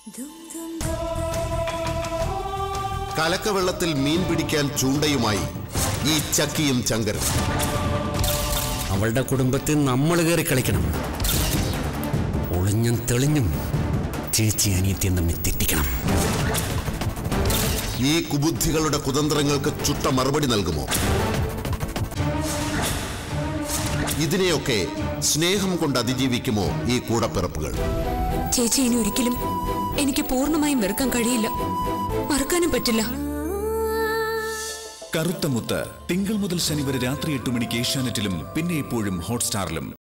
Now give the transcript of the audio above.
കലക്കവെള്ളത്തിൽ മീൻ പിടിക്കാൻ ചൂണ്ടയുമായി ഈ ചക്കിയും ചങ്കരും അവളുടെ കുടുംബത്തിൽ നമ്മൾ കയറി കളിക്കണം ഒളിഞ്ഞും തെളിഞ്ഞും ചേച്ചി അനിയത്തിയും തമ്മിൽ തെറ്റിക്കണം ഈ കുബുദ്ധികളുടെ കുതന്ത്രങ്ങൾക്ക് ചുട്ട മറുപടി നൽകുമോ ഇതിനെയൊക്കെ സ്നേഹം കൊണ്ട് അതിജീവിക്കുമോ ഈ കൂടപ്പിറപ്പുകൾ ചേച്ചി ഇനി ഒരിക്കലും എനിക്ക് പൂർണ്ണമായും വെറുക്കാൻ കഴിയില്ല മറക്കാനും പറ്റില്ല കറുത്ത മുത്ത് തിങ്കൾ മുതൽ ശനി വരെ രാത്രി എട്ട് മണിക്ക് ഏഷ്യാനെറ്റിലും പിന്നെ എപ്പോഴും ഹോട്ട്സ്റ്റാറിലും